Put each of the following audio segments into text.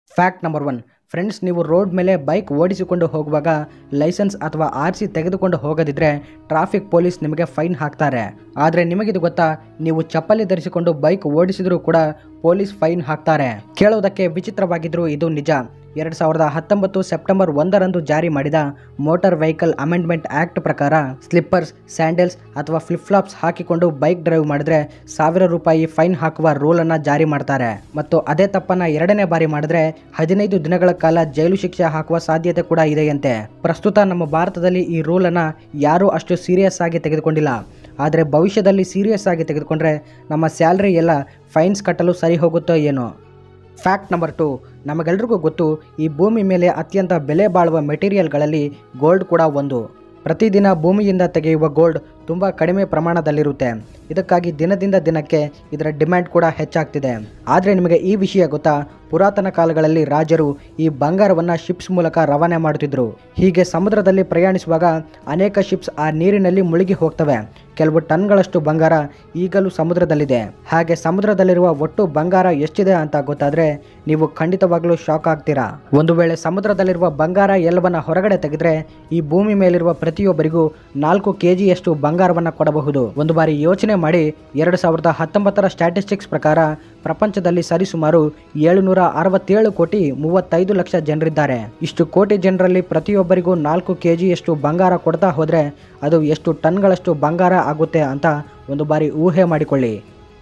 fact number one friends ನೀವು road ಮೇಲೆ bike ಓಡಿಸಿಕೊಂಡು ಹೋಗುವಾಗ ಲೈಸೆನ್ಸ್ ಅಥವಾ ಆರ್ ಸಿ ತೆಗೆದುಕೊಂಡು ಹೋಗದಿದ್ರೆ ಟ್ರಾಫಿಕ್ ಪೊಲೀಸ್ ನಿಮಗೆ ಫೈನ್ ಹಾಕ್ತಾರೆ ಆದರೆ ನಿಮಗಿದು ಗೊತ್ತಾ ನೀವು ಚಪ್ಪಲಿ ಧರಿಸಿಕೊಂಡು ಬೈಕ್ ಓಡಿಸಿದರೂ ಕೂಡ ಪೊಲೀಸ್ ಫೈನ್ ಹಾಕ್ತಾರೆ ಕೇಳೋದಕ್ಕೆ ವಿಚಿತ್ರವಾಗಿದ್ರೂ ಇದು ನಿಜ ಎರಡು ಸಾವಿರದ ಹತ್ತೊಂಬತ್ತು ಸೆಪ್ಟೆಂಬರ್ ಒಂದರಂದು ಜಾರಿ ಮಾಡಿದ ಮೋಟಾರ್ ವೆಹಿಕಲ್ ಅಮೆಂಡ್ಮೆಂಟ್ ಆಕ್ಟ್ ಪ್ರಕಾರ ಸ್ಲಿಪ್ಪರ್ಸ್ ಸ್ಯಾಂಡಲ್ಸ್ ಅಥವಾ ಫ್ಲಿಪ್ ಫ್ಲಾಪ್ಸ್ ಹಾಕಿಕೊಂಡು ಬೈಕ್ ಡ್ರೈವ್ ಮಾಡಿದ್ರೆ ಸಾವಿರ ರೂಪಾಯಿ ಫೈನ್ ಹಾಕುವ ರೂಲ್ ಅನ್ನ ಜಾರಿ ಮಾಡ್ತಾರೆ ಮತ್ತು ಅದೇ ತಪ್ಪನ್ನ ಎರಡನೇ ಬಾರಿ ಮಾಡಿದ್ರೆ ಹದಿನೈದು ದಿನಗಳ ಕಾಲ ಜೈಲು ಶಿಕ್ಷೆ ಹಾಕುವ ಸಾಧ್ಯತೆ ಕೂಡ ಇದೆಯಂತೆ ಪ್ರಸ್ತುತ ನಮ್ಮ ಭಾರತದಲ್ಲಿ ಈ ರೂಲ್ ಅನ್ನ ಯಾರೂ ಅಷ್ಟು ಸೀರಿಯಸ್ ಆಗಿ ತೆಗೆದುಕೊಂಡಿಲ್ಲ ಆದರೆ ಭವಿಷ್ಯದಲ್ಲಿ ಸೀರಿಯಸ್ ಆಗಿ ತೆಗೆದುಕೊಂಡ್ರೆ ನಮ್ಮ ಸ್ಯಾಲ್ರಿ ಎಲ್ಲ ಫೈನ್ಸ್ ಕಟ್ಟಲು ಸರಿ ಹೋಗುತ್ತೋ ಏನೋ ಫ್ಯಾಕ್ಟ್ ನಂಬರ್ ಟು ನಮಗೆಲ್ರಿಗೂ ಗೊತ್ತು ಈ ಭೂಮಿ ಮೇಲೆ ಅತ್ಯಂತ ಬೆಲೆ ಬಾಳುವ ಮೆಟೀರಿಯಲ್ಗಳಲ್ಲಿ ಗೋಲ್ಡ್ ಕೂಡ ಒಂದು ಪ್ರತಿದಿನ ಭೂಮಿಯಿಂದ ತೆಗೆಯುವ ಗೋಲ್ಡ್ ತುಂಬ ಕಡಿಮೆ ಪ್ರಮಾಣದಲ್ಲಿರುತ್ತೆ ಇದಕ್ಕಾಗಿ ದಿನದಿಂದ ದಿನಕ್ಕೆ ಇದರ ಡಿಮ್ಯಾಂಡ್ ಕೂಡ ಹೆಚ್ಚಾಗ್ತಿದೆ ಆದರೆ ನಿಮಗೆ ಈ ವಿಷಯ ಗೊತ್ತಾ ಪುರಾತನ ಕಾಲಗಳಲ್ಲಿ ರಾಜರು ಈ ಬಂಗಾರವನ್ನು ಶಿಪ್ಸ್ ಮೂಲಕ ರವಾನೆ ಮಾಡುತ್ತಿದ್ದರು ಹೀಗೆ ಸಮುದ್ರದಲ್ಲಿ ಪ್ರಯಾಣಿಸುವಾಗ ಅನೇಕ ಶಿಪ್ಸ್ ಆ ನೀರಿನಲ್ಲಿ ಮುಳುಗಿ ಹೋಗ್ತವೆ ಕೆಲವು ಟನ್ಗಳಷ್ಟು ಬಂಗಾರ ಈಗಲೂ ಸಮುದ್ರದಲ್ಲಿದೆ ಹಾಗೆ ಸಮುದ್ರದಲ್ಲಿರುವ ಒಟ್ಟು ಬಂಗಾರ ಎಷ್ಟಿದೆ ಅಂತ ಗೊತ್ತಾದ್ರೆ ನೀವು ಖಂಡಿತವಾಗ್ಲೂ ಶಾಕ್ ಆಗ್ತೀರಾ ಒಂದು ವೇಳೆ ಸಮುದ್ರದಲ್ಲಿರುವ ಬಂಗಾರ ಎಲ್ಲವನ್ನ ಹೊರಗಡೆ ತೆಗೆದ್ರೆ ಈ ಭೂಮಿ ಮೇಲಿರುವ ಪ್ರತಿಯೊಬ್ಬರಿಗೂ ನಾಲ್ಕು ಕೆಜಿಯಷ್ಟು ಬಂಗಾರವನ್ನ ಕೊಡಬಹುದು ಒಂದು ಬಾರಿ ಯೋಚನೆ ಮಾಡಿ ಎರಡು ಸಾವಿರದ ಹತ್ತೊಂಬತ್ತರ ಸ್ಟ್ಯಾಟಿಸ್ಟಿಕ್ಸ್ ಪ್ರಕಾರ ಪ್ರಪಂಚದಲ್ಲಿ ಸರಿಸುಮಾರು ಏಳುನೂರ ಅರವತ್ತೇಳು ಕೋಟಿ ಮೂವತ್ತೈದು ಲಕ್ಷ ಜನರಿದ್ದಾರೆ ಇಷ್ಟು ಕೋಟಿ ಜನರಲ್ಲಿ ಪ್ರತಿಯೊಬ್ಬರಿಗೂ ನಾಲ್ಕು ಕೆಜಿಯಷ್ಟು ಬಂಗಾರ ಕೊಡ್ತಾ ಹೋದ್ರೆ ಅದು ಎಷ್ಟು ಟನ್ಗಳಷ್ಟು ಬಂಗಾರ ಆಗುತ್ತೆ ಅಂತ ಒಂದು ಬಾರಿ ಊಹೆ ಮಾಡಿಕೊಳ್ಳಿ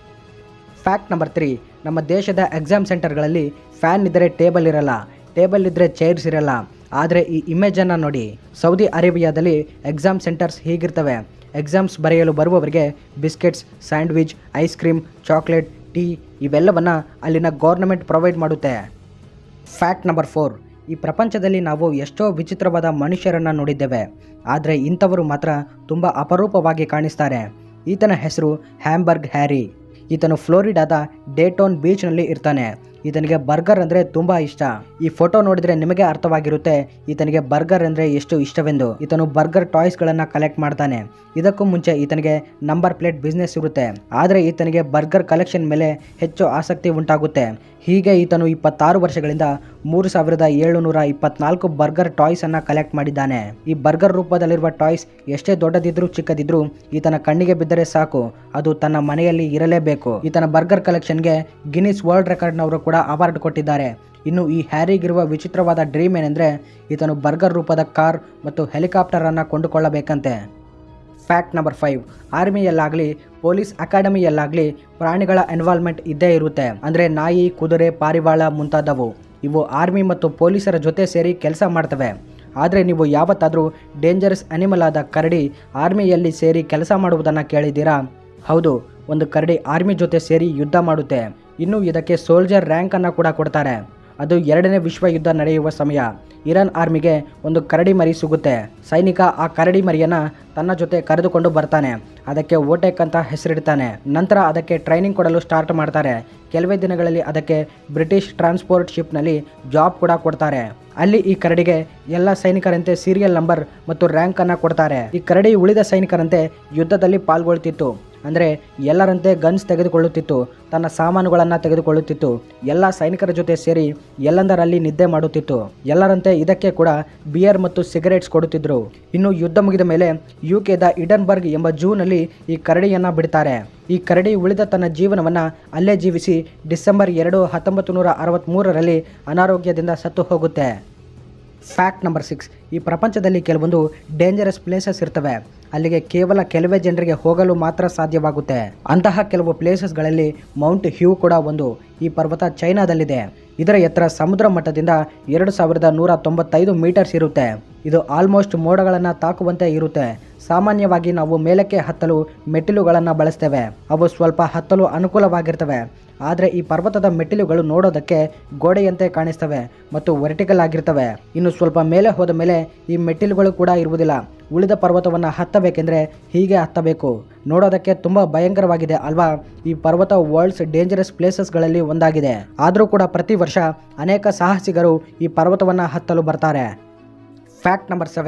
ಫ್ಯಾಕ್ಟ್ ನಂಬರ್ ತ್ರೀ ನಮ್ಮ ದೇಶದ ಎಕ್ಸಾಮ್ ಸೆಂಟರ್ಗಳಲ್ಲಿ ಫ್ಯಾನ್ ಇದ್ದರೆ ಟೇಬಲ್ ಇರಲ್ಲ ಟೇಬಲ್ ಇದ್ದರೆ ಚೈರ್ಸ್ ಇರಲ್ಲ ಆದರೆ ಈ ಇಮೇಜನ್ನು ನೋಡಿ ಸೌದಿ ಅರೇಬಿಯಾದಲ್ಲಿ ಎಕ್ಸಾಮ್ ಸೆಂಟರ್ಸ್ ಹೀಗಿರ್ತವೆ ಎಕ್ಸಾಮ್ಸ್ ಬರೆಯಲು ಬರುವವರಿಗೆ biscuits sandwich ice cream chocolate tea ಇವೆಲ್ಲವನ್ನು ಅಲ್ಲಿನ ಗೌರ್ನಮೆಂಟ್ ಪ್ರೊವೈಡ್ ಮಾಡುತ್ತೆ ಫ್ಯಾಕ್ಟ್ ನಂಬರ್ ಫೋರ್ ಈ ಪ್ರಪಂಚದಲ್ಲಿ ನಾವು ಎಷ್ಟೋ ವಿಚಿತ್ರವಾದ ಮನುಷ್ಯರನ್ನು ನೋಡಿದ್ದೇವೆ ಆದರೆ ಇಂಥವರು ಮಾತ್ರ ತುಂಬ ಅಪರೂಪವಾಗಿ ಕಾಣಿಸ್ತಾರೆ ಈತನ ಹೆಸರು ಹ್ಯಾಂಬರ್ಗ್ ಹ್ಯಾರಿ ಈತನು ಫ್ಲೋರಿಡಾದ ಡೇಟೋನ್ ಬೀಚ್ನಲ್ಲಿ ಇರ್ತಾನೆ ಈತನಿಗೆ ಬರ್ಗರ್ ಅಂದರೆ ತುಂಬ ಇಷ್ಟ ಈ ಫೋಟೋ ನೋಡಿದ್ರೆ ನಿಮಗೆ ಅರ್ಥವಾಗಿರುತ್ತೆ ಈತನಿಗೆ ಬರ್ಗರ್ ಅಂದರೆ ಎಷ್ಟು ಇಷ್ಟವೆಂದು ಈತನು ಬರ್ಗರ್ ಟಾಯ್ಸ್ಗಳನ್ನು ಕಲೆಕ್ಟ್ ಮಾಡ್ತಾನೆ ಇದಕ್ಕೂ ಮುಂಚೆ ಈತನಿಗೆ ನಂಬರ್ ಪ್ಲೇಟ್ ಬಿಸ್ನೆಸ್ ಇರುತ್ತೆ ಆದರೆ ಈತನಿಗೆ ಬರ್ಗರ್ ಕಲೆಕ್ಷನ್ ಮೇಲೆ ಹೆಚ್ಚು ಆಸಕ್ತಿ ಉಂಟಾಗುತ್ತೆ ಹೀಗೆ ಈತನು ಇಪ್ಪತ್ತಾರು ವರ್ಷಗಳಿಂದ ಮೂರು ಸಾವಿರದ ಏಳುನೂರ ಇಪ್ಪತ್ನಾಲ್ಕು ಬರ್ಗರ್ ಟಾಯ್ಸ್ ಅನ್ನ ಕಲೆಕ್ಟ್ ಮಾಡಿದ್ದಾನೆ ಈ ಬರ್ಗರ್ ರೂಪದಲ್ಲಿರುವ ಟಾಯ್ಸ್ ಎಷ್ಟೇ ದೊಡ್ಡದಿದ್ರೂ ಚಿಕ್ಕದಿದ್ರೂ ಈತನ ಕಣ್ಣಿಗೆ ಬಿದ್ದರೆ ಸಾಕು ಅದು ತನ್ನ ಮನೆಯಲ್ಲಿ ಇರಲೇಬೇಕು ಈತನ ಬರ್ಗರ್ ಕಲೆಕ್ಷನ್ಗೆ ಗಿನ್ನಿಸ್ ವರ್ಲ್ಡ್ ರೆಕಾರ್ಡ್ನವರು ಕೂಡ ಅವಾರ್ಡ್ ಕೊಟ್ಟಿದ್ದಾರೆ ಇನ್ನು ಈ ಹ್ಯಾರಿಗಿರುವ ವಿಚಿತ್ರವಾದ ಡ್ರೀಮ್ ಏನೆಂದರೆ ಈತನು ಬರ್ಗರ್ ರೂಪದ ಕಾರ್ ಮತ್ತು ಹೆಲಿಕಾಪ್ಟರ್ ಅನ್ನ ಕೊಂಡುಕೊಳ್ಳಬೇಕಂತೆ ಫ್ಯಾಕ್ಟ್ ನಂಬರ್ ಫೈವ್ ಆರ್ಮಿಯಲ್ಲಾಗಲಿ ಪೊಲೀಸ್ ಅಕಾಡೆಮಿಯಲ್ಲಾಗಲಿ ಪ್ರಾಣಿಗಳ ಎನ್ವಾಲ್ವ್ಮೆಂಟ್ ಇದ್ದೇ ಇರುತ್ತೆ ಅಂದರೆ ನಾಯಿ ಕುದುರೆ ಪಾರಿವಾಳ ಮುಂತಾದವು ಇವು ಆರ್ಮಿ ಮತ್ತು ಪೊಲೀಸರ ಜೊತೆ ಸೇರಿ ಕೆಲಸ ಮಾಡ್ತವೆ ಆದರೆ ನೀವು ಯಾವತ್ತಾದರೂ ಡೇಂಜರಸ್ ಅನಿಮಲ್ ಆದ ಕರಡಿ ಆರ್ಮಿಯಲ್ಲಿ ಸೇರಿ ಕೆಲಸ ಮಾಡುವುದನ್ನು ಕೇಳಿದ್ದೀರಾ ಹೌದು ಒಂದು ಕರಡಿ ಆರ್ಮಿ ಜೊತೆ ಸೇರಿ ಯುದ್ಧ ಮಾಡುತ್ತೆ ಇನ್ನು ಇದಕ್ಕೆ ಸೋಲ್ಜರ್ ರ್ಯಾಂಕನ್ನು ಕೂಡ ಕೊಡ್ತಾರೆ ಅದು ಎರಡನೇ ವಿಶ್ವ ಯುದ್ಧ ನಡೆಯುವ ಸಮಯ ಇರಾನ್ ಆರ್ಮಿಗೆ ಒಂದು ಕರಡಿ ಮರಿ ಸಿಗುತ್ತೆ ಸೈನಿಕ ಆ ಕರಡಿ ಮರಿಯನ್ನ ತನ್ನ ಜೊತೆ ಕರೆದುಕೊಂಡು ಬರ್ತಾನೆ ಅದಕ್ಕೆ ಓಟೆಕ್ ಅಂತ ಹೆಸರಿಡ್ತಾನೆ ನಂತರ ಅದಕ್ಕೆ ಟ್ರೈನಿಂಗ್ ಕೊಡಲು ಸ್ಟಾರ್ಟ್ ಮಾಡ್ತಾರೆ ಕೆಲವೇ ದಿನಗಳಲ್ಲಿ ಅದಕ್ಕೆ ಬ್ರಿಟಿಷ್ ಟ್ರಾನ್ಸ್ಪೋರ್ಟ್ ಶಿಪ್ನಲ್ಲಿ ಜಾಬ್ ಕೂಡ ಕೊಡ್ತಾರೆ ಅಲ್ಲಿ ಈ ಕರಡಿಗೆ ಎಲ್ಲ ಸೈನಿಕರಂತೆ ಸೀರಿಯಲ್ ನಂಬರ್ ಮತ್ತು ರ್ಯಾಂಕ್ ಅನ್ನ ಕೊಡ್ತಾರೆ ಈ ಕರಡಿ ಉಳಿದ ಸೈನಿಕರಂತೆ ಯುದ್ಧದಲ್ಲಿ ಪಾಲ್ಗೊಳ್ತಿತ್ತು ಅಂದರೆ ಎಲ್ಲರಂತೆ ಗನ್ಸ್ ತೆಗೆದುಕೊಳ್ಳುತ್ತಿತ್ತು ತನ್ನ ಸಾಮಾನುಗಳನ್ನು ತೆಗೆದುಕೊಳ್ಳುತ್ತಿತ್ತು ಎಲ್ಲ ಸೈನಿಕರ ಜೊತೆ ಸೇರಿ ಎಲ್ಲಂದರಲ್ಲಿ ನಿದ್ದೆ ಮಾಡುತ್ತಿತ್ತು ಎಲ್ಲರಂತೆ ಇದಕ್ಕೆ ಕೂಡ ಬಿಯರ್ ಮತ್ತು ಸಿಗರೇಟ್ಸ್ ಕೊಡುತ್ತಿದ್ರು ಇನ್ನು ಯುದ್ಧ ಮುಗಿದ ಮೇಲೆ ಯು ಕೆದ ಇಡನ್ಬರ್ಗ್ ಎಂಬ ಜೂನಲ್ಲಿ ಈ ಕರಡಿಯನ್ನ ಬಿಡ್ತಾರೆ ಈ ಕರಡಿ ಉಳಿದ ತನ್ನ ಜೀವನವನ್ನು ಅಲ್ಲೇ ಜೀವಿಸಿ ಡಿಸೆಂಬರ್ ಎರಡು ಹತ್ತೊಂಬತ್ತು ನೂರ ಅರವತ್ತ್ಮೂರರಲ್ಲಿ ಅನಾರೋಗ್ಯದಿಂದ ಸತ್ತು ಹೋಗುತ್ತೆ ಫ್ಯಾಕ್ಟ್ ನಂಬರ್ ಸಿಕ್ಸ್ ಈ ಪ್ರಪಂಚದಲ್ಲಿ ಕೆಲವೊಂದು ಡೇಂಜರಸ್ ಪ್ಲೇಸಸ್ ಇರ್ತವೆ ಅಲ್ಲಿಗೆ ಕೇವಲ ಕೆಲವೇ ಜನರಿಗೆ ಹೋಗಲು ಮಾತ್ರ ಸಾಧ್ಯವಾಗುತ್ತೆ ಅಂತಹ ಕೆಲವು ಪ್ಲೇಸಸ್ಗಳಲ್ಲಿ ಮೌಂಟ್ ಹ್ಯೂ ಕೂಡ ಒಂದು ಈ ಪರ್ವತ ಚೈನಾದಲ್ಲಿದೆ ಇದರ ಎತ್ತರ ಸಮುದ್ರ ಮಟ್ಟದಿಂದ ಎರಡು ಸಾವಿರದ ನೂರ ತೊಂಬತ್ತೈದು ಮೀಟರ್ಸ್ ಇರುತ್ತೆ ಇದು ಆಲ್ಮೋಸ್ಟ್ ಮೋಡಗಳನ್ನು ತಾಕುವಂತೆ ಇರುತ್ತೆ ಸಾಮಾನ್ಯವಾಗಿ ನಾವು ಮೇಲಕ್ಕೆ ಹತ್ತಲು ಮೆಟ್ಟಿಲುಗಳನ್ನು ಬಳಸ್ತೇವೆ ಅವು ಸ್ವಲ್ಪ ಹತ್ತಲು ಅನುಕೂಲವಾಗಿರ್ತವೆ ಆದರೆ ಈ ಪರ್ವತದ ಮೆಟ್ಟಿಲುಗಳು ನೋಡೋದಕ್ಕೆ ಗೋಡೆಯಂತೆ ಕಾಣಿಸ್ತವೆ ಮತ್ತು ವರ್ಟಿಕಲ್ ಆಗಿರ್ತವೆ ಇನ್ನು ಸ್ವಲ್ಪ ಮೇಲೆ ಹೋದ ಮೇಲೆ ಈ ಮೆಟ್ಟಿಲುಗಳು ಕೂಡ ಇರುವುದಿಲ್ಲ ಉಳಿದ ಪರ್ವತವನ್ನು ಹತ್ತಬೇಕೆಂದರೆ ಹೀಗೆ ಹತ್ತಬೇಕು ನೋಡೋದಕ್ಕೆ ತುಂಬ ಭಯಂಕರವಾಗಿದೆ ಅಲ್ವಾ ಈ ಪರ್ವತ ವರ್ಲ್ಡ್ಸ್ ಡೇಂಜರಸ್ ಪ್ಲೇಸಸ್ಗಳಲ್ಲಿ ಒಂದಾಗಿದೆ ಆದರೂ ಕೂಡ ಪ್ರತಿ ವರ್ಷ ಅನೇಕ ಸಾಹಸಿಗರು ಈ ಪರ್ವತವನ್ನು ಹತ್ತಲು ಬರ್ತಾರೆ ಫ್ಯಾಕ್ಟ್ ನಂಬರ್ ಸೆವೆನ್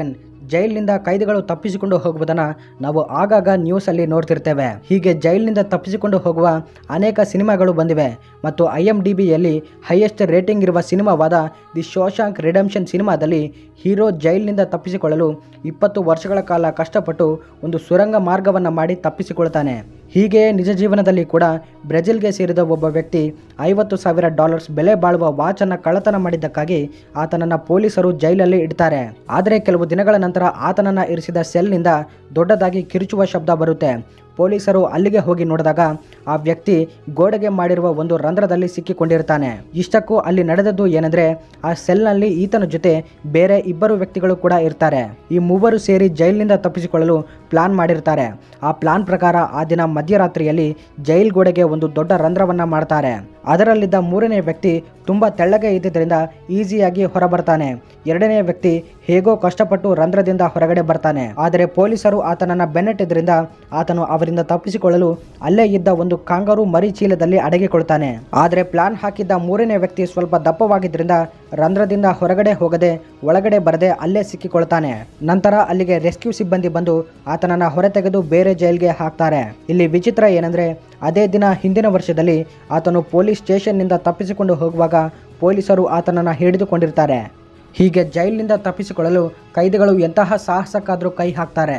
ಜೈಲಿನಿಂದ ಕೈದಿಗಳು ತಪ್ಪಿಸಿಕೊಂಡು ಹೋಗುವುದನ್ನು ನಾವು ಆಗಾಗ ನ್ಯೂಸಲ್ಲಿ ನೋಡ್ತಿರ್ತೇವೆ ಹೀಗೆ ಜೈಲಿನಿಂದ ತಪ್ಪಿಸಿಕೊಂಡು ಹೋಗುವ ಅನೇಕ ಸಿನಿಮಾಗಳು ಬಂದಿವೆ ಮತ್ತು ಐ ಎಮ್ ಡಿ ಬಿಯಲ್ಲಿ ಹೈಯೆಸ್ಟ್ ರೇಟಿಂಗ್ ಇರುವ ಸಿನಿಮಾವಾದ ದಿ ಶೋಶಾಂಕ್ ರಿಡಂಪ್ಷನ್ ಸಿನಿಮಾದಲ್ಲಿ ಹೀರೋ ಜೈಲಿನಿಂದ ತಪ್ಪಿಸಿಕೊಳ್ಳಲು ಇಪ್ಪತ್ತು ವರ್ಷಗಳ ಕಾಲ ಕಷ್ಟಪಟ್ಟು ಒಂದು ಸುರಂಗ ಮಾರ್ಗವನ್ನು ಮಾಡಿ ತಪ್ಪಿಸಿಕೊಳ್ತಾನೆ ಹೀಗೆಯೇ ನಿಜ ಜೀವನದಲ್ಲಿ ಕೂಡ ಬ್ರೆಜಿಲ್ಗೆ ಸೇರಿದ ಒಬ್ಬ ವ್ಯಕ್ತಿ ಐವತ್ತು ಸಾವಿರ ಡಾಲರ್ಸ್ ಬೆಲೆ ಬಾಳುವ ವಾಚನ್ನು ಕಳ್ಳತನ ಮಾಡಿದ್ದಕ್ಕಾಗಿ ಆತನನ್ನು ಪೊಲೀಸರು ಜೈಲಲ್ಲಿ ಇಡ್ತಾರೆ ಆದರೆ ಕೆಲವು ದಿನಗಳ ನಂತರ ಆತನನ್ನು ಇರಿಸಿದ ಸೆಲ್ನಿಂದ ದೊಡ್ಡದಾಗಿ ಕಿರುಚುವ ಶಬ್ದ ಬರುತ್ತೆ ಪೊಲೀಸರು ಅಲ್ಲಿಗೆ ಹೋಗಿ ನೋಡಿದಾಗ ಆ ವ್ಯಕ್ತಿ ಗೋಡೆಗೆ ಮಾಡಿರುವ ಒಂದು ರಂಧ್ರದಲ್ಲಿ ಸಿಕ್ಕಿಕೊಂಡಿರ್ತಾನೆ ಇಷ್ಟಕ್ಕೂ ಅಲ್ಲಿ ನಡೆದದ್ದು ಏನೆಂದ್ರೆ ಆ ಸೆಲ್ನಲ್ಲಿ ಈತನ ಜೊತೆ ಬೇರೆ ಇಬ್ಬರು ವ್ಯಕ್ತಿಗಳು ಕೂಡ ಇರ್ತಾರೆ ಈ ಮೂವರು ಸೇರಿ ಜೈಲಿನಿಂದ ತಪ್ಪಿಸಿಕೊಳ್ಳಲು ಪ್ಲಾನ್ ಮಾಡಿರ್ತಾರೆ ಆ ಪ್ಲಾನ್ ಪ್ರಕಾರ ಆ ದಿನ ಮಧ್ಯರಾತ್ರಿಯಲ್ಲಿ ಜೈಲ್ ಗೋಡೆಗೆ ಒಂದು ದೊಡ್ಡ ರಂಧ್ರವನ್ನ ಮಾಡ್ತಾರೆ ಅದರಲ್ಲಿದ್ದ ಮೂರನೇ ವ್ಯಕ್ತಿ ತುಂಬ ತೆಳ್ಳಗೆ ಇದ್ದಿದ್ದರಿಂದ ಈಸಿಯಾಗಿ ಹೊರಬರ್ತಾನೆ ಎರಡನೇ ವ್ಯಕ್ತಿ ಹೇಗೋ ಕಷ್ಟಪಟ್ಟು ರಂಧ್ರದಿಂದ ಹೊರಗಡೆ ಬರ್ತಾನೆ ಆದರೆ ಪೊಲೀಸರು ಆತನನ್ನ ಬೆನ್ನಟ್ಟಿದ್ರಿಂದ ಆತನು ಅವರಿಂದ ತಪ್ಪಿಸಿಕೊಳ್ಳಲು ಅಲ್ಲೇ ಇದ್ದ ಒಂದು ಕಾಂಗರು ಮರಿ ಚೀಲದಲ್ಲಿ ಅಡಗಿಕೊಳ್ತಾನೆ ಆದರೆ ಪ್ಲಾನ್ ಹಾಕಿದ್ದ ಮೂರನೇ ವ್ಯಕ್ತಿ ಸ್ವಲ್ಪ ದಪ್ಪವಾಗಿದ್ದರಿಂದ ರಂಧ್ರದಿಂದ ಹೊರಗಡೆ ಹೋಗದೆ ಒಳಗಡೆ ಬರದೆ ಅಲ್ಲೇ ಸಿಕ್ಕಿಕೊಳ್ತಾನೆ ನಂತರ ಅಲ್ಲಿಗೆ ರೆಸ್ಕ್ಯೂ ಸಿಬ್ಬಂದಿ ಬಂದು ಆತನನ್ನ ಹೊರತೆಗೆದು ಬೇರೆ ಜೈಲ್ಗೆ ಹಾಕ್ತಾರೆ ಇಲ್ಲಿ ವಿಚಿತ್ರ ಏನಂದ್ರೆ ಅದೇ ದಿನ ಹಿಂದಿನ ವರ್ಷದಲ್ಲಿ ಆತನು ಪೊಲೀಸ್ ಸ್ಟೇಷನ್ನಿಂದ ತಪ್ಪಿಸಿಕೊಂಡು ಹೋಗುವಾಗ ಪೊಲೀಸರು ಆತನನ್ನು ಹಿಡಿದುಕೊಂಡಿರ್ತಾರೆ ಹೀಗೆ ಜೈಲಿನಿಂದ ತಪ್ಪಿಸಿಕೊಳ್ಳಲು ಕೈದಿಗಳು ಎಂತಹ ಸಾಹಸಕ್ಕಾದರೂ ಕೈ ಹಾಕ್ತಾರೆ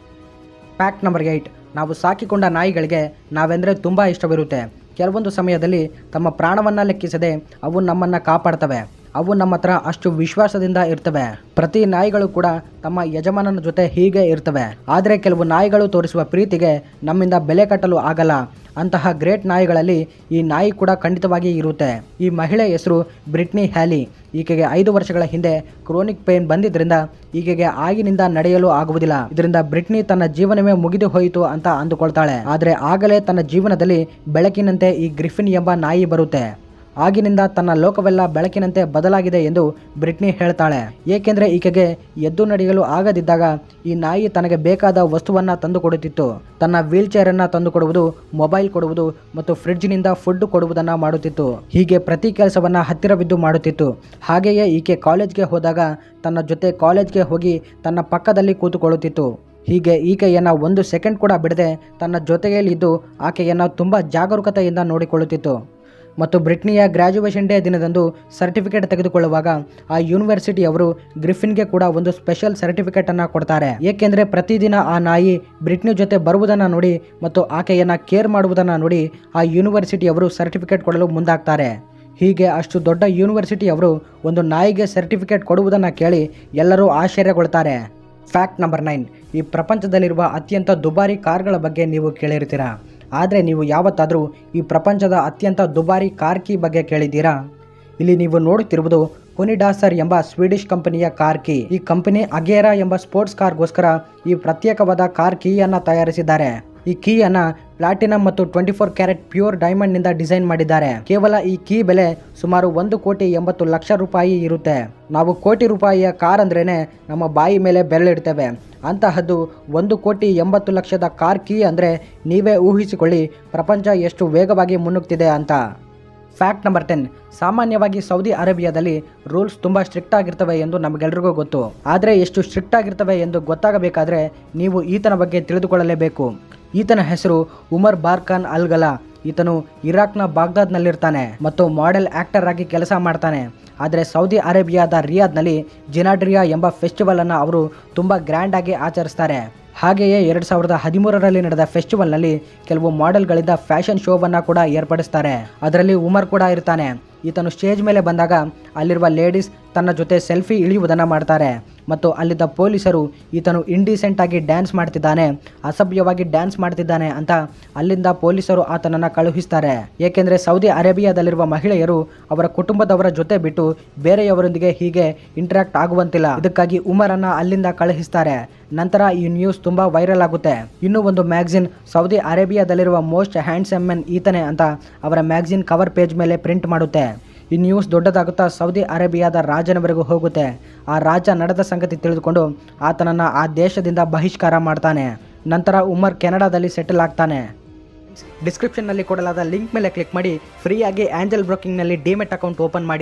ಫ್ಯಾಕ್ಟ್ ನಂಬರ್ ಏಯ್ಟ್ ನಾವು ಸಾಕಿಕೊಂಡ ನಾಯಿಗಳಿಗೆ ನಾವೆಂದರೆ ತುಂಬ ಇಷ್ಟವಿರುತ್ತೆ ಕೆಲವೊಂದು ಸಮಯದಲ್ಲಿ ತಮ್ಮ ಪ್ರಾಣವನ್ನು ಲೆಕ್ಕಿಸದೆ ಅವು ನಮ್ಮನ್ನು ಕಾಪಾಡ್ತವೆ ಅವು ನಮ್ಮ ಹತ್ರ ಅಷ್ಟು ವಿಶ್ವಾಸದಿಂದ ಇರ್ತವೆ ಪ್ರತಿ ನಾಯಿಗಳು ಕೂಡ ತಮ್ಮ ಯಜಮಾನನ ಜೊತೆ ಹೀಗೆ ಇರ್ತವೆ ಆದರೆ ಕೆಲವು ನಾಯಿಗಳು ತೋರಿಸುವ ಪ್ರೀತಿಗೆ ನಮ್ಮಿಂದ ಬೆಲೆ ಕಟ್ಟಲು ಆಗಲ್ಲ ಅಂತಹ ಗ್ರೇಟ್ ನಾಯಿಗಳಲ್ಲಿ ಈ ನಾಯಿ ಕೂಡ ಖಂಡಿತವಾಗಿ ಇರುತ್ತೆ ಈ ಮಹಿಳೆ ಹೆಸರು ಬ್ರಿಟ್ನಿ ಹ್ಯಾಲಿ ಈಕೆಗೆ ಐದು ವರ್ಷಗಳ ಹಿಂದೆ ಕ್ರೋನಿಕ್ ಪೇನ್ ಬಂದಿದ್ದರಿಂದ ಈಕೆಗೆ ಆಗಿನಿಂದ ನಡೆಯಲು ಆಗುವುದಿಲ್ಲ ಇದರಿಂದ ಬ್ರಿಟ್ನಿ ತನ್ನ ಜೀವನವೇ ಮುಗಿದು ಹೋಯಿತು ಅಂತ ಅಂದುಕೊಳ್ತಾಳೆ ಆದರೆ ಆಗಲೇ ತನ್ನ ಜೀವನದಲ್ಲಿ ಬೆಳಕಿನಂತೆ ಈ ಗ್ರಿಫಿನ್ ಎಂಬ ನಾಯಿ ಬರುತ್ತೆ ಆಗಿನಿಂದ ತನ್ನ ಲೋಕವೆಲ್ಲ ಬೆಳಕಿನಂತೆ ಬದಲಾಗಿದೆ ಎಂದು ಬ್ರಿಟ್ನಿ ಹೇಳ್ತಾಳೆ ಏಕೆಂದರೆ ಈಕೆಗೆ ಎದ್ದು ನಡೆಯಲು ಆಗದಿದ್ದಾಗ ಈ ನಾಯಿ ತನಗೆ ಬೇಕಾದ ವಸ್ತುವನ್ನ ತಂದು ಕೊಡುತ್ತಿತ್ತು ತನ್ನ ವೀಲ್ ಚೇರನ್ನ ತಂದು ಕೊಡುವುದು ಮೊಬೈಲ್ ಕೊಡುವುದು ಮತ್ತು ಫ್ರಿಡ್ಜ್ನಿಂದ ಫುಡ್ ಕೊಡುವುದನ್ನ ಮಾಡುತ್ತಿತ್ತು ಹೀಗೆ ಪ್ರತಿ ಕೆಲಸವನ್ನ ಹತ್ತಿರವಿದ್ದು ಮಾಡುತ್ತಿತ್ತು ಹಾಗೆಯೇ ಈಕೆ ಕಾಲೇಜ್ಗೆ ಹೋದಾಗ ತನ್ನ ಜೊತೆ ಕಾಲೇಜ್ಗೆ ಹೋಗಿ ತನ್ನ ಪಕ್ಕದಲ್ಲಿ ಕೂತುಕೊಳ್ಳುತ್ತಿತ್ತು ಹೀಗೆ ಈಕೆಯನ್ನು ಒಂದು ಸೆಕೆಂಡ್ ಕೂಡ ಬಿಡದೆ ತನ್ನ ಜೊತೆಯಲ್ಲಿದ್ದು ಆಕೆಯನ್ನು ತುಂಬ ಜಾಗರೂಕತೆಯಿಂದ ನೋಡಿಕೊಳ್ಳುತ್ತಿತ್ತು ಮತ್ತು ಬ್ರಿಟ್ನಿಯ ಗ್ರ್ಯಾಜುಯೇಷನ್ ಡೇ ದಿನದಂದು ಸರ್ಟಿಫಿಕೇಟ್ ತೆಗೆದುಕೊಳ್ಳುವಾಗ ಆ ಯೂನಿವರ್ಸಿಟಿಯವರು ಗ್ರಿಫಿನ್ಗೆ ಕೂಡ ಒಂದು ಸ್ಪೆಷಲ್ ಸರ್ಟಿಫಿಕೇಟ್ ಅನ್ನ ಕೊಡ್ತಾರೆ ಏಕೆಂದರೆ ಪ್ರತಿದಿನ ಆ ನಾಯಿ ಬ್ರಿಟ್ನಿ ಜೊತೆ ಬರುವುದನ್ನು ನೋಡಿ ಮತ್ತು ಆಕೆಯನ್ನು ಕೇರ್ ಮಾಡುವುದನ್ನು ನೋಡಿ ಆ ಯೂನಿವರ್ಸಿಟಿಯವರು ಸರ್ಟಿಫಿಕೇಟ್ ಕೊಡಲು ಮುಂದಾಗ್ತಾರೆ ಹೀಗೆ ಅಷ್ಟು ದೊಡ್ಡ ಯೂನಿವರ್ಸಿಟಿಯವರು ಒಂದು ನಾಯಿಗೆ ಸರ್ಟಿಫಿಕೇಟ್ ಕೊಡುವುದನ್ನು ಕೇಳಿ ಎಲ್ಲರೂ ಆಶ್ಚರ್ಯಗೊಳ್ತಾರೆ ಫ್ಯಾಕ್ಟ್ ನಂಬರ್ ನೈನ್ ಈ ಪ್ರಪಂಚದಲ್ಲಿರುವ ಅತ್ಯಂತ ದುಬಾರಿ ಕಾರ್ಗಳ ಬಗ್ಗೆ ನೀವು ಕೇಳಿರ್ತೀರಾ ಆದರೆ ನೀವು ಯಾವತ್ತಾದರೂ ಈ ಪ್ರಪಂಚದ ಅತ್ಯಂತ ದುಬಾರಿ ಕಾರ್ ಕೀ ಬಗ್ಗೆ ಕೇಳಿದ್ದೀರಾ ಇಲ್ಲಿ ನೀವು ನೋಡುತ್ತಿರುವುದು ಕೊನಿಡಾಸರ್ ಎಂಬ ಸ್ವೀಡಿಷ್ ಕಂಪನಿಯ ಕಾರ್ ಕೀ ಈ ಕಂಪನಿ ಅಗೇರಾ ಎಂಬ ಸ್ಪೋರ್ಟ್ಸ್ ಕಾರ್ಗೋಸ್ಕರ ಈ ಪ್ರತ್ಯೇಕವಾದ ಕಾರ್ ಕೀಯನ್ನು ತಯಾರಿಸಿದ್ದಾರೆ ಈ ಕೀಯನ್ನ ಪ್ಲಾಟಿನಂ ಮತ್ತು twenty four carat pure diamond ನಿಂದ ಡಿಸೈನ್ ಮಾಡಿದ್ದಾರೆ ಕೇವಲ ಈ ಕೀ ಬೆಲೆ ಸುಮಾರು ಒಂದು ಕೋಟಿ ಎಂಬತ್ತು ಲಕ್ಷ ರೂಪಾಯಿ ಇರುತ್ತೆ ನಾವು ಕೋಟಿ ರೂಪಾಯಿಯ ಕಾರ್ ಅಂದ್ರೇನೆ ನಮ್ಮ ಬಾಯಿ ಮೇಲೆ ಬೆರಳಿಡ್ತೇವೆ ಅಂತಹದ್ದು ಒಂದು ಕೋಟಿ ಎಂಬತ್ತು ಲಕ್ಷದ ಕಾರ್ ಕೀ ಅಂದರೆ ನೀವೇ ಊಹಿಸಿಕೊಳ್ಳಿ ಪ್ರಪಂಚ ಎಷ್ಟು ವೇಗವಾಗಿ ಮುನ್ನುಗ್ತಿದೆ ಅಂತ ಫ್ಯಾಕ್ಟ್ ನಂಬರ್ ಟೆನ್ ಸಾಮಾನ್ಯವಾಗಿ ಸೌದಿ ಅರೇಬಿಯಾದಲ್ಲಿ ರೂಲ್ಸ್ ತುಂಬ ಸ್ಟ್ರಿಕ್ಟ್ ಆಗಿರ್ತವೆ ಎಂದು ನಮಗೆಲ್ರಿಗೂ ಗೊತ್ತು ಆದರೆ ಎಷ್ಟು ಸ್ಟ್ರಿಕ್ಟ್ ಆಗಿರ್ತವೆ ಎಂದು ಗೊತ್ತಾಗಬೇಕಾದ್ರೆ ನೀವು ಈತನ ಬಗ್ಗೆ ತಿಳಿದುಕೊಳ್ಳಲೇಬೇಕು ಈತನ ಹೆಸರು ಉಮರ್ ಬಾರ್ಖಾನ್ ಅಲ್ಗಲಾ ಈತನು ಇರಾಕ್ನ ಬಾಗ್ದಾದ್ನಲ್ಲಿರ್ತಾನೆ ಮತ್ತು ಮಾಡೆಲ್ ಆಕ್ಟರ್ ಆಗಿ ಕೆಲಸ ಮಾಡ್ತಾನೆ ಆದರೆ ಸೌದಿ ಅರೇಬಿಯಾದ ರಿಯಾದ್ನಲ್ಲಿ ಜಿನಾಡ್ರಿಯಾ ಎಂಬ ಫೆಸ್ಟಿವಲ್ ಅನ್ನು ಅವರು ತುಂಬ ಗ್ರ್ಯಾಂಡ್ ಆಗಿ ಆಚರಿಸ್ತಾರೆ ಹಾಗೆಯೇ ಎರಡು ಸಾವಿರದ ಹದಿಮೂರರಲ್ಲಿ ನಡೆದ ಫೆಸ್ಟಿವಲ್ನಲ್ಲಿ ಕೆಲವು ಮಾಡೆಲ್ಗಳಿಂದ ಫ್ಯಾಷನ್ ಶೋವನ್ನು ಕೂಡ ಏರ್ಪಡಿಸ್ತಾರೆ ಅದರಲ್ಲಿ ಉಮರ್ ಕೂಡ ಇರ್ತಾನೆ ಈತನು ಸ್ಟೇಜ್ ಮೇಲೆ ಬಂದಾಗ ಅಲ್ಲಿರುವ ಲೇಡೀಸ್ ತನ್ನ ಜೊತೆ ಸೆಲ್ಫಿ ಇಳಿಯುವುದನ್ನು ಮಾಡ್ತಾರೆ ಮತ್ತು ಅಲ್ಲಿದ್ದ ಪೊಲೀಸರು ಈತನು ಇಂಡಿಸೆಂಟ್ ಆಗಿ ಡ್ಯಾನ್ಸ್ ಮಾಡ್ತಿದ್ದಾನೆ ಅಸಭ್ಯವಾಗಿ ಡ್ಯಾನ್ಸ್ ಮಾಡ್ತಿದ್ದಾನೆ ಅಂತ ಅಲ್ಲಿಂದ ಪೊಲೀಸರು ಆತನನ್ನು ಕಳುಹಿಸ್ತಾರೆ ಏಕೆಂದರೆ ಸೌದಿ ಅರೇಬಿಯಾದಲ್ಲಿರುವ ಮಹಿಳೆಯರು ಅವರ ಕುಟುಂಬದವರ ಜೊತೆ ಬಿಟ್ಟು ಬೇರೆಯವರೊಂದಿಗೆ ಹೀಗೆ ಇಂಟರಾಕ್ಟ್ ಆಗುವಂತಿಲ್ಲ ಇದಕ್ಕಾಗಿ ಉಮರನ್ನ ಅಲ್ಲಿಂದ ಕಳುಹಿಸ್ತಾರೆ ನಂತರ ಈ ನ್ಯೂಸ್ ತುಂಬಾ ವೈರಲ್ ಆಗುತ್ತೆ ಇನ್ನು ಒಂದು ಮ್ಯಾಗ್ಝಿನ್ ಸೌದಿ ಅರೇಬಿಯಾದಲ್ಲಿರುವ ಮೋಸ್ಟ್ ಹ್ಯಾಂಡ್ಸಮ್ ಮೆನ್ ಈತನೇ ಅಂತ ಅವರ ಮ್ಯಾಗ್ಝಿನ್ ಕವರ್ ಪೇಜ್ ಮೇಲೆ ಪ್ರಿಂಟ್ ಮಾಡುತ್ತೆ ಈ ನ್ಯೂಸ್ ದೊಡ್ಡದಾಗುತ್ತಾ ಸೌದಿ ಅರೇಬಿಯಾದ ರಾಜನವರೆಗೂ ಹೋಗುತ್ತೆ ಆ ರಾಜ ನಡೆದ ಸಂಗತಿ ತಿಳಿದುಕೊಂಡು ಆತನನ್ನು ಆ ದೇಶದಿಂದ ಬಹಿಷ್ಕಾರ ಮಾಡ್ತಾನೆ ನಂತರ ಉಮರ್ ಕೆನಡಾದಲ್ಲಿ ಸೆಟಲ್ ಆಗ್ತಾನೆ ಡಿಸ್ಕ್ರಿಪ್ಷನ್ನಲ್ಲಿ ಕೊಡಲಾದ ಲಿಂಕ್ ಮೇಲೆ ಕ್ಲಿಕ್ ಮಾಡಿ ಫ್ರೀಯಾಗಿ ಆಂಜಲ್ ಬ್ರೋಕಿಂಗ್ನಲ್ಲಿ ಡಿಮೆಟ್ ಅಕೌಂಟ್ ಓಪನ್ ಮಾಡಿ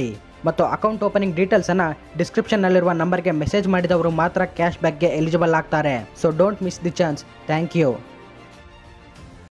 ಮತ್ತು ಅಕೌಂಟ್ ಓಪನಿಂಗ್ ಡೀಟೇಲ್ಸನ್ನು ಡಿಸ್ಕ್ರಿಪ್ಷನ್ನಲ್ಲಿರುವ ನಂಬರ್ಗೆ ಮೆಸೇಜ್ ಮಾಡಿದವರು ಮಾತ್ರ ಕ್ಯಾಶ್ ಬ್ಯಾಕ್ಗೆ ಎಲಿಜಿಬಲ್ ಆಗ್ತಾರೆ so don't miss the chance thank you